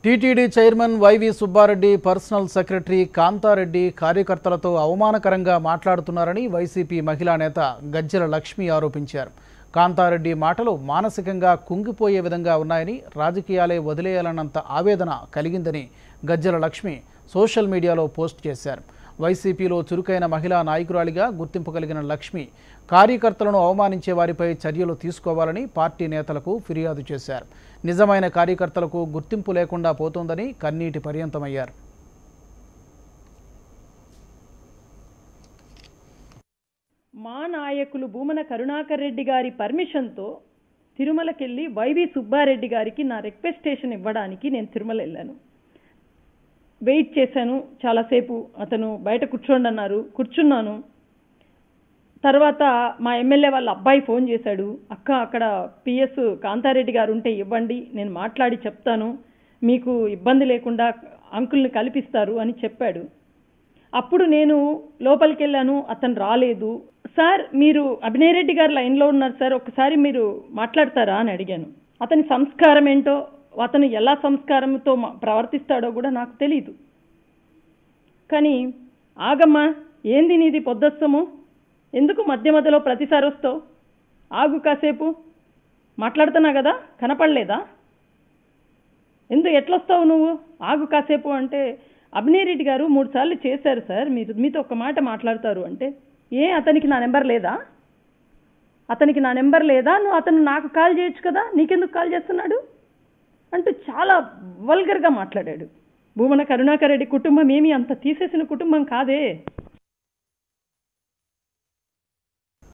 TTD chairman YV Subbareddy personal secretary Kanthareddy కార్యకర్తలతో అవమానకరంగా మాట్లాడుతున్నారని వైసీపీ మహిళా నేత గజ్జెల లక్ష్మి ఆరోపించారు కాంతారెడ్డి మాటలు మానసికంగా కుంగిపోయే విధంగా ఉన్నాయని రాజకీయాలే వదిలేయాలన్నంత ఆవేదన కలిగిందని గజ్జెల లక్ష్మి సోషల్ మీడియాలో పోస్ట్ చేశారు వైసీపీలో చురుకైన మహిళా నాయకురాలిగా గుర్తింపు కలిగిన లక్ష్మి కార్యకర్తలను అవమానించే వారిపై చర్యలు తీసుకోవాలని పార్టీ నేతలకు ఫిర్యాదు చేశారు నిజమైన కార్యకర్తలకు గుర్తింపు లేకుండా పోతోందని కన్నీటి పర్యంతమయ్యారు మా నాయకులు భూమన కరుణాకర్ రెడ్డి గారి పర్మిషన్తో తిరుమలకెళ్ళి వైవి సుబ్బారెడ్డి గారికి నా రిక్వెస్టేషన్ ఇవ్వడానికి నేను తిరుమల వెళ్ళాను వెయిట్ చేశాను చాలాసేపు అతను బయట కూర్చోండి అన్నారు కూర్చున్నాను తర్వాత మా ఎమ్మెల్యే వాళ్ళ అబ్బాయి ఫోన్ చేశాడు అక్క అక్కడ పిఎస్ కాంతారెడ్డి గారు ఉంటే ఇవ్వండి నేను మాట్లాడి చెప్తాను మీకు ఇబ్బంది లేకుండా అంకుల్ని కల్పిస్తారు అని చెప్పాడు అప్పుడు నేను లోపలికి వెళ్ళాను అతను రాలేదు సార్ మీరు అభినయ్ రెడ్డి గారు లైన్లో ఉన్నారు సార్ ఒకసారి మీరు మాట్లాడతారా అని అడిగాను అతని సంస్కారం ఏంటో అతను ఎలా సంస్కారంతో మా- ప్రవర్తిస్తాడో కూడా నాకు తెలియదు కానీ ఆగమ్మా ఏంది నీది పొద్దస్తము ఎందుకు మధ్య మధ్యలో ప్రతిసారి వస్తావు ఆగు కాసేపు మాట్లాడుతున్నా కదా కనపడలేదా ఎందు ఎట్లొస్తావు నువ్వు ఆగు కాసేపు అంటే అభినయ్ రెడ్డి గారు మూడు సార్లు చేశారు సార్ మీరు మీతో ఒక మాట మాట్లాడతారు అంటే ఏ అతనికి నా నెంబర్ లేదా అతనికి నా నెంబర్ లేదా నువ్వు అతను నాకు కాల్ చేయొచ్చు కదా నీకెందుకు కాల్ చేస్తున్నాడు అంటూ చాలా వల్గర్గా మాట్లాడాడు భూమన కరుణాకర్ రెడ్డి కుటుంబం ఏమీ అంత తీసేసిన కుటుంబం కాదే